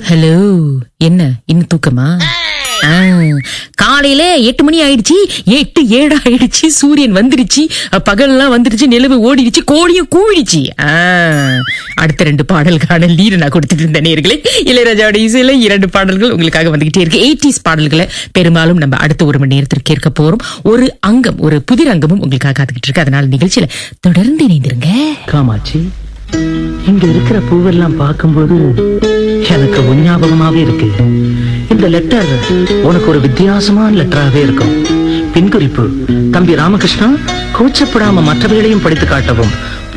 hello என்ன இன்னும் தூக்கமா ஆ, காலையில எட்டு மணி ஆயிடுச்சு எட்டு ஏழு ஆயிடுச்சு சூரியன் வந்துருச்சு பகல்லாம் வந்துருச்சு நிலவு ஓடிடுச்சு கோழியும் கூவிடுச்சு ஆ, அடுத்த ரெண்டு பாடல்கான லீடு நான் கொடுத்துட்டு இருந்தேன் நேர்களே இளையராஜாவோட இசையில இரண்டு பாடல்கள் உங்களுக்காக வந்துகிட்டே இருக்கு எயிட்டிஸ் பாடல்களை பெரும்பாலும் நம்ம அடுத்த ஒரு மணி நேரத்திற்கு கேட்க போறோம் ஒரு அங்கம் ஒரு புதிர் அங்கமும் உங்களுக்காக காத்துக்கிட்டு இருக்கு அதனால நிகழ்ச்சியில தொடர்ந்து இணைந்திருங்க காமாட்சி இங்க இருக்கிற பூவெல்லாம் பார்க்கும்போது எனக்கு உன் ஞாபகமாவே இருக்கு இந்த லெட்டர் உனக்கு ஒரு வித்தியாசமான லெட்டராகவே இருக்கும் பின்குறிப்பு தம்பி ராமகிருஷ்ணா கூச்சப்படாம மற்றவர்களையும் படித்து காட்டவும்